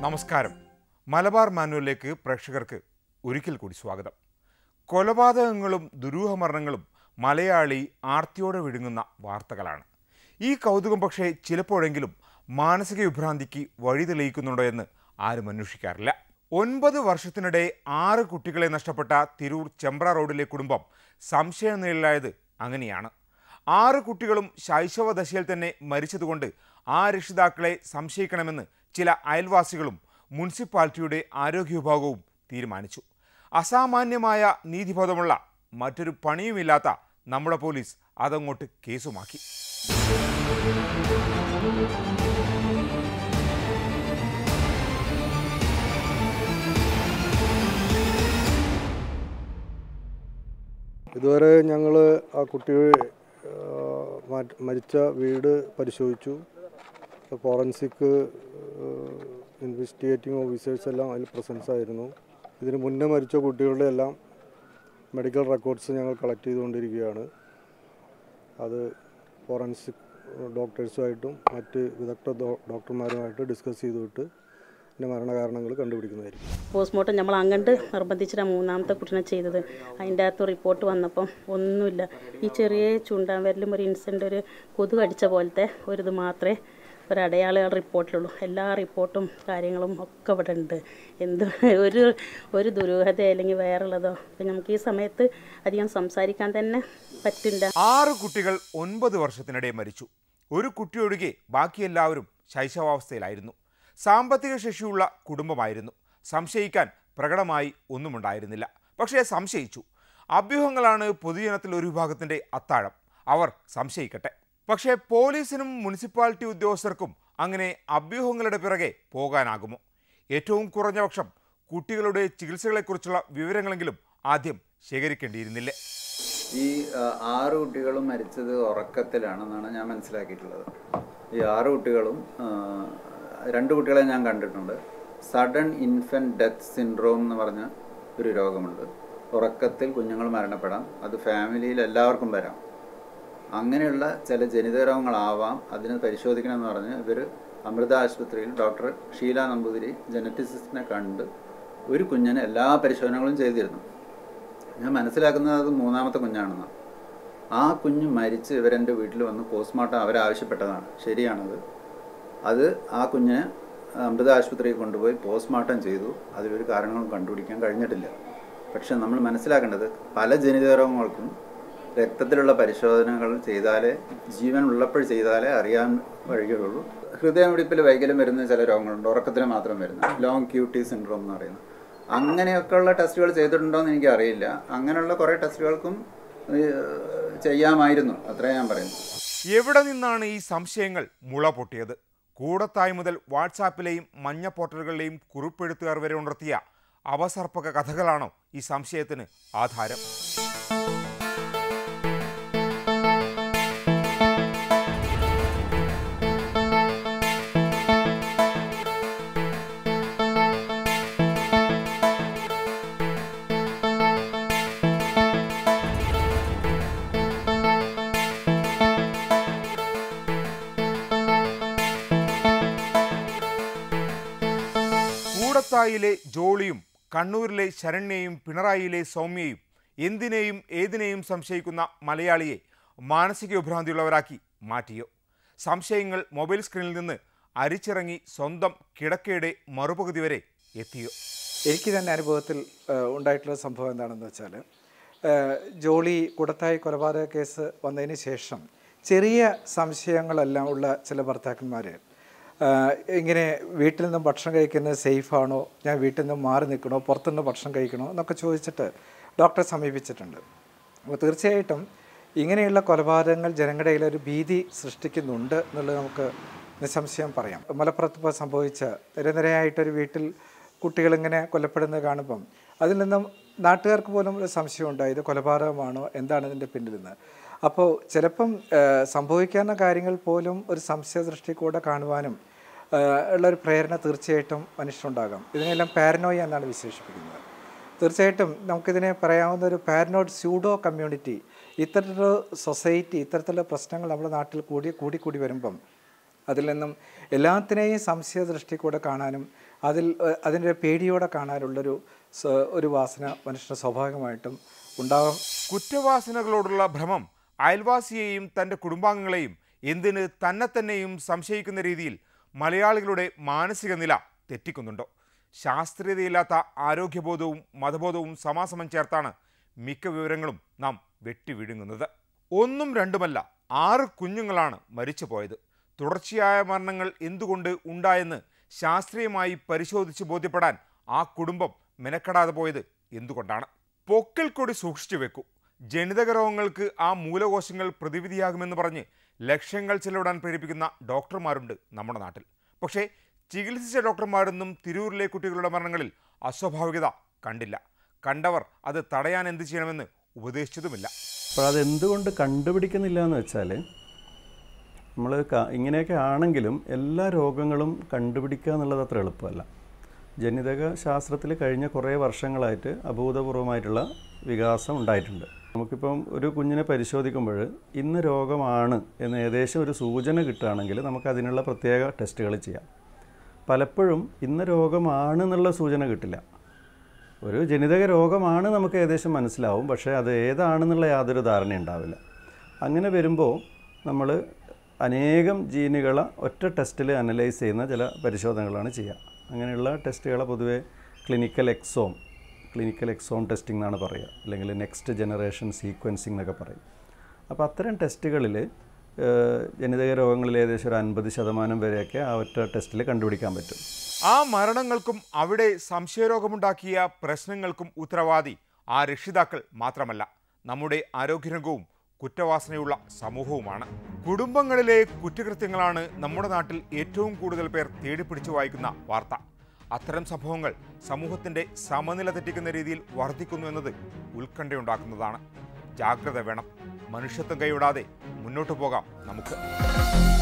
നമസ്കാരം മലബാർ മാനുവലിലേക്ക് പ്രേക്ഷകർക്ക് ഒരിക്കൽ കൂടി സ്വാഗതം കൊലപാതകങ്ങളും ദുരൂഹമരണങ്ങളും മലയാളി ആർത്തിയോടെ വിഴുങ്ങുന്ന വാർത്തകളാണ് ഈ കൗതുകം പക്ഷേ ചിലപ്പോഴെങ്കിലും മാനസിക വിഭ്രാന്തിക്ക് വഴി തെളിയിക്കുന്നുണ്ടോ എന്ന് ആരും അന്വേഷിക്കാറില്ല ഒൻപത് വർഷത്തിനിടെ ആറ് കുട്ടികളെ നഷ്ടപ്പെട്ട തിരൂർ ചെമ്പ്ര റോഡിലെ കുടുംബം സംശയനിഴലായത് അങ്ങനെയാണ് ആറ് കുട്ടികളും ശൈശവ ദശയിൽ തന്നെ മരിച്ചതുകൊണ്ട് ആ രക്ഷിതാക്കളെ സംശയിക്കണമെന്ന് ചില അയൽവാസികളും മുനിസിപ്പാലിറ്റിയുടെ ആരോഗ്യ വിഭാഗവും തീരുമാനിച്ചു അസാമാന്യമായ നീതിബോധമുള്ള മറ്റൊരു പണിയുമില്ലാത്ത നമ്മുടെ പോലീസ് അതങ്ങോട്ട് കേസുമാക്കി ഇതുവരെ ഞങ്ങൾ ആ കുട്ടി മരിച്ച വീട് പരിശോധിച്ചു ഫോറൻസിക് ഇൻവെസ്റ്റിഗേറ്റിംഗ് ഓഫീസേഴ്സ് എല്ലാം അതിൽ പ്രസൻസ് ആയിരുന്നു ഇതിന് മുന്നേ മരിച്ച കുട്ടികളുടെ എല്ലാം മെഡിക്കൽ റെക്കോർഡ്സ് ഞങ്ങൾ കളക്ട് ചെയ്തുകൊണ്ടിരിക്കുകയാണ് അത് ഫോറൻസിക് ഡോക്ടേഴ്സുമായിട്ടും മറ്റ് വിദഗ്ധ ഡോ- ഡോക്ടർമാരുമായിട്ട് ഡിസ്കസ് ചെയ്തിട്ട് ഇതിൻ്റെ മരണകാരണങ്ങൾ കണ്ടുപിടിക്കുന്നതായിരിക്കും പോസ്റ്റ്മോർട്ടം നമ്മൾ അങ്ങണ്ട് നിർബന്ധിച്ചിട്ടാണ് മൂന്നാമത്തെ കുട്ടീനെ ചെയ്തത് അതിൻ്റെ അകത്ത് റിപ്പോർട്ട് വന്നപ്പം ഒന്നുമില്ല ഈ ചെറിയ ചൂണ്ടാൻ വരലും ഒരു ഇൻസിഡൻ്റ് ഒരു കൊതു കടിച്ച പോലത്തെ ഒരു ഇത് മാത്രമേ ഒരു അടയാള റിപ്പോർട്ടിലുള്ളൂ എല്ലാ റിപ്പോർട്ടും കാര്യങ്ങളും ഒക്കെ ഇവിടെ ഉണ്ട് എന്ത് ഒരു ഒരു ദുരൂഹത അല്ലെങ്കിൽ വേറുള്ളതോ അപ്പം നമുക്ക് ഈ സമയത്ത് അധികം സംസാരിക്കാൻ തന്നെ പറ്റില്ല ആറ് കുട്ടികൾ ഒൻപത് വർഷത്തിനിടെ മരിച്ചു ഒരു കുട്ടിയൊഴികെ ബാക്കി എല്ലാവരും ശൈശവാവസ്ഥയിലായിരുന്നു സാമ്പത്തിക ശേഷിയുള്ള കുടുംബമായിരുന്നു സംശയിക്കാൻ പ്രകടമായി ഒന്നുമുണ്ടായിരുന്നില്ല പക്ഷേ സംശയിച്ചു അഭ്യൂഹങ്ങളാണ് പൊതുജനത്തിൽ ഒരു വിഭാഗത്തിന്റെ അത്താഴം അവർ സംശയിക്കട്ടെ പക്ഷേ പോലീസിനും മുനിസിപ്പാലിറ്റി ഉദ്യോഗസ്ഥർക്കും അങ്ങനെ അഭ്യൂഹങ്ങളുടെ പിറകെ പോകാനാകുമോ ഏറ്റവും കുറഞ്ഞ പക്ഷം കുട്ടികളുടെ ചികിത്സകളെക്കുറിച്ചുള്ള വിവരങ്ങളെങ്കിലും ആദ്യം ശേഖരിക്കേണ്ടിയിരുന്നില്ലേ ഈ ആ, ആറ് കുട്ടികളും മരിച്ചത് ഉറക്കത്തിലാണെന്നാണ് ഞാൻ മനസ്സിലാക്കിയിട്ടുള്ളത് ഈ ആറ് കുട്ടികളും ആ, രണ്ട് കുട്ടികളെ ഞാൻ കണ്ടിട്ടുണ്ട് സഡൻ ഇൻഫൻറ്റ് ഡെത്ത് സിൻഡ്രോം എന്ന് പറഞ്ഞ ഒരു രോഗമുണ്ട് ഉറക്കത്തിൽ കുഞ്ഞുങ്ങൾ മരണപ്പെടാം അത് ഫാമിലിയിൽ എല്ലാവർക്കും വരാം അങ്ങനെയുള്ള ചില ജനിതക രോഗങ്ങളാവാം അതിന് പരിശോധിക്കണമെന്ന് പറഞ്ഞ് ഇവർ അമൃത ആശുപത്രിയിൽ ഡോക്ടർ ഷീല നമ്പൂതിരി ജനറ്റിസിസ്റ്റിനെ കണ്ട് ഒരു കുഞ്ഞിന് എല്ലാ പരിശോധനകളും ചെയ്തിരുന്നു ഞാൻ മനസ്സിലാക്കുന്നത് അത് മൂന്നാമത്തെ കുഞ്ഞാണെന്ന് ആ കുഞ്ഞ് മരിച്ച് ഇവരെൻ്റെ വീട്ടിൽ വന്ന് പോസ്റ്റ്മോർട്ടം അവരാവശ്യപ്പെട്ടതാണ് ശരിയാണത് അത് ആ കുഞ്ഞിനെ അമൃത ആശുപത്രിയിൽ കൊണ്ടുപോയി പോസ്റ്റ്മോർട്ടം ചെയ്തു അതിലൊരു കാരണങ്ങളും കണ്ടുപിടിക്കാൻ കഴിഞ്ഞിട്ടില്ല പക്ഷെ നമ്മൾ മനസ്സിലാക്കേണ്ടത് പല ജനിതക രോഗങ്ങൾക്കും രക്തത്തിലുള്ള പരിശോധനകൾ ചെയ്താലേ ജീവൻ ഉള്ളപ്പോൾ ചെയ്താലേ അറിയാൻ വഴികളുള്ളൂ ഹൃദയമിടിപ്പിൽ വൈകല്യം വരുന്ന ചില രോഗങ്ങളുണ്ട് ഉറക്കത്തിന് മാത്രം വരുന്ന ലോങ് ക്യൂട്ടി സിൻഡ്രോം എന്ന് പറയുന്നത് അങ്ങനെയൊക്കെയുള്ള ടെസ്റ്റുകൾ ചെയ്തിട്ടുണ്ടോ എന്ന് എനിക്ക് അറിയില്ല അങ്ങനെയുള്ള കുറേ ടെസ്റ്റുകൾക്കും ഏഹ്, ചെയ്യാമായിരുന്നു അത്രേ ഞാൻ പറയുന്നു എവിടെ നിന്നാണ് ഈ സംശയങ്ങൾ മുള പൊട്ടിയത് കൂടത്തായി മുതൽ വാട്സാപ്പിലെയും മഞ്ഞ പോർട്ടലുകളിലെയും കുറിപ്പെഴുത്തുകാർ വരെ ഉണർത്തിയ അവസർപ്പക കഥകളാണോ ഈ സംശയത്തിന് ആധാരം കൂടത്തായിലെ ജോളിയും കണ്ണൂരിലെ ശരണ്യയും പിണറായിയിലെ സൗമ്യയും എന്തിനേയും ഏതിനേയും സംശയിക്കുന്ന മലയാളിയെ മാനസിക വിഭ്രാന്തിയുള്ളവരാക്കി മാറ്റിയോ സംശയങ്ങൾ മൊബൈൽ സ്ക്രീനിൽ നിന്ന് അരിച്ചിറങ്ങി സ്വന്തം കിടക്കയുടെ മറുപകുതി വരെ എത്തിയോ എനിക്ക് തന്നെ അനുഭവത്തിൽ ആ, ഉണ്ടായിട്ടുള്ള സംഭവം എന്താണെന്ന് വെച്ചാൽ ആ, ജോളി കുടത്തായി കൊലപാതക കേസ് വന്നതിന് ശേഷം ചെറിയ സംശയങ്ങളെല്ലാം ഉള്ള ചില ഭർത്താക്കന്മാർ ഇങ്ങനെ വീട്ടിൽ നിന്നും ഭക്ഷണം കഴിക്കുന്നത് സേഫാണോ ഞാൻ വീട്ടിൽ നിന്ന് മാറി നിൽക്കണോ പുറത്തുനിന്ന് ഭക്ഷണം കഴിക്കണോ എന്നൊക്കെ ചോദിച്ചിട്ട് ഡോക്ടറെ സമീപിച്ചിട്ടുണ്ട് അപ്പോൾ തീർച്ചയായിട്ടും ഇങ്ങനെയുള്ള കൊലപാതകങ്ങൾ ജനങ്ങളുടെ ഇടയിൽ ഒരു ഭീതി സൃഷ്ടിക്കുന്നുണ്ട് എന്നുള്ളത് നമുക്ക് നിസ്സംശയം പറയാം മലപ്പുറത്ത് ഇപ്പോൾ സംഭവിച്ച നിരനിരയായിട്ടൊരു വീട്ടിൽ കുട്ടികളിങ്ങനെ കൊല്ലപ്പെടുന്നത് കാണുമ്പം അതിൽ നിന്നും നാട്ടുകാർക്ക് പോലും ഒരു സംശയം ഉണ്ടായി ഇത് കൊലപാതകമാണോ എന്താണ് ഇതിൻ്റെ പിന്നിലെന്ന് അപ്പോൾ ചിലപ്പം ഏഹ്, സംഭവിക്കാവുന്ന കാര്യങ്ങൾ പോലും ഒരു സംശയ ദൃഷ്ടി കൂടെ കാണുവാനും ഏഹ്, ഉള്ളൊരു പ്രേരണ തീർച്ചയായിട്ടും മനുഷ്യരുണ്ടാകാം ഇതിനെല്ലാം പാരനോയ എന്നാണ് വിശേഷിപ്പിക്കുന്നത് തീർച്ചയായിട്ടും നമുക്കിതിനെ പറയാവുന്ന ഒരു പാരനോഡ് സ്യൂഡോ കമ്മ്യൂണിറ്റി ഇത്തരത്തിലുള്ള സൊസൈറ്റി ഇത്തരത്തിലുള്ള പ്രശ്നങ്ങൾ നമ്മുടെ നാട്ടിൽ കൂടി കൂടി കൂടി വരുമ്പം അതിൽ നിന്നും എല്ലാത്തിനെയും സംശയ ദൃഷ്ടി കൂടെ കാണാനും അതിൽ ഏഹ്, അതിൻ്റെ പേടിയോടെ കാണാനുള്ളൊരു സ- ഒരു വാസന മനുഷ്യന് സ്വാഭാവികമായിട്ടും ഉണ്ടാകാം കുറ്റവാസനകളോടുള്ള ഭ്രമം അയൽവാസിയെയും തൻ്റെ കുടുംബാംഗങ്ങളെയും എന്തിന് തന്നെ തന്നെയും സംശയിക്കുന്ന രീതിയിൽ മലയാളികളുടെ മാനസിക നില തെറ്റിക്കുന്നുണ്ടോ ശാസ്ത്രീയതയില്ലാത്ത ആരോഗ്യബോധവും മതബോധവും സമാസമം ചേർത്താണ് മിക്ക വിവരങ്ങളും നാം വെട്ടിവിഴുങ്ങുന്നത് ഒന്നും രണ്ടുമല്ല ആറ് കുഞ്ഞുങ്ങളാണ് മരിച്ചു പോയത് തുടർച്ചയായ മരണങ്ങൾ എന്തുകൊണ്ട് ഉണ്ടായെന്ന് ശാസ്ത്രീയമായി പരിശോധിച്ച് ബോധ്യപ്പെടാൻ ആ കുടുംബം മെനക്കെടാതെ പോയത് എന്തുകൊണ്ടാണ് പൊക്കിൾ കൊടി സൂക്ഷിച്ചു വെക്കൂ ജനിതക രോഗങ്ങൾക്ക് ആ മൂലകോശങ്ങൾ പ്രതിവിധിയാകുമെന്ന് പറഞ്ഞ് ലക്ഷങ്ങൾ ചെലവിടാൻ പ്രേരിപ്പിക്കുന്ന ഡോക്ടർമാരുണ്ട് നമ്മുടെ നാട്ടിൽ പക്ഷേ ചികിത്സിച്ച ഡോക്ടർമാരൊന്നും തിരൂരിലെ കുട്ടികളുടെ മരണങ്ങളിൽ അസ്വാഭാവികത കണ്ടില്ല കണ്ടവർ അത് തടയാൻ എന്ത് ചെയ്യണമെന്ന് ഉപദേശിച്ചതുമില്ല അപ്പോൾ അതെന്തുകൊണ്ട് കണ്ടുപിടിക്കുന്നില്ല എന്ന് വെച്ചാൽ നമ്മൾ ഇങ്ങനെയൊക്കെ ആണെങ്കിലും എല്ലാ രോഗങ്ങളും കണ്ടുപിടിക്കുക എന്നുള്ളത് അത്ര എളുപ്പമല്ല ജനിതക ശാസ്ത്രത്തിൽ കഴിഞ്ഞ കുറേ വർഷങ്ങളായിട്ട് അഭൂതപൂർവമായിട്ടുള്ള വികാസം ഉണ്ടായിട്ടുണ്ട് നമുക്കിപ്പം ഒരു കുഞ്ഞിനെ പരിശോധിക്കുമ്പോൾ ഇന്ന് രോഗമാണ് എന്ന് ഏകദേശം ഒരു സൂചന കിട്ടുകയാണെങ്കിൽ നമുക്ക് അതിനുള്ള പ്രത്യേക ടെസ്റ്റുകൾ ചെയ്യാം പലപ്പോഴും ഇന്ന രോഗമാണ് എന്നുള്ള സൂചന കിട്ടില്ല ഒരു ജനിതക രോഗമാണ് നമുക്ക് ഏകദേശം മനസ്സിലാവും പക്ഷേ അത് ഏതാണെന്നുള്ള യാതൊരു ധാരണ ഉണ്ടാവില്ല അങ്ങനെ വരുമ്പോൾ നമ്മൾ അനേകം ജീനുകളെ ഒറ്റ ടെസ്റ്റിൽ അനലൈസ് ചെയ്യുന്ന ചില പരിശോധനകളാണ് ചെയ്യുക അങ്ങനെയുള്ള ടെസ്റ്റുകളെ പൊതുവേ clinical exome clinical exome testing എന്നാണ് പറയുക അല്ലെങ്കിൽ നെക്സ്റ്റ് ജനറേഷൻ സീക്വൻസിംഗ് എന്നൊക്കെ പറയും അപ്പോൾ അത്തരം ടെസ്റ്റുകളിൽ ജനിതക രോഗങ്ങളിൽ ഏകദേശം ഒരു അൻപത് ശതമാനം വരെയൊക്കെ ആ ഒറ്റ ടെസ്റ്റിൽ കണ്ടുപിടിക്കാൻ പറ്റും ആ മരണങ്ങൾക്കും അവിടെ സംശയരോഗമുണ്ടാക്കിയ പ്രശ്നങ്ങൾക്കും ഉത്തരവാദി ആ രക്ഷിതാക്കൾ മാത്രമല്ല നമ്മുടെ ആരോഗ്യരംഗവും കുറ്റവാസനയുള്ള സമൂഹവുമാണ് കുടുംബങ്ങളിലെ കുറ്റകൃത്യങ്ങളാണ് നമ്മുടെ നാട്ടിൽ ഏറ്റവും കൂടുതൽ പേർ തേടിപ്പിടിച്ചു വായിക്കുന്ന വാർത്ത അത്തരം സംഭവങ്ങൾ സമൂഹത്തിന്റെ സമനില തെറ്റിക്കുന്ന രീതിയിൽ വർദ്ധിക്കുന്നു എന്നത് ഉത്കണ്ഠയുണ്ടാക്കുന്നതാണ് ജാഗ്രത വേണം മനുഷ്യത്വം കൈവിടാതെ മുന്നോട്ടു പോകാം നമുക്ക്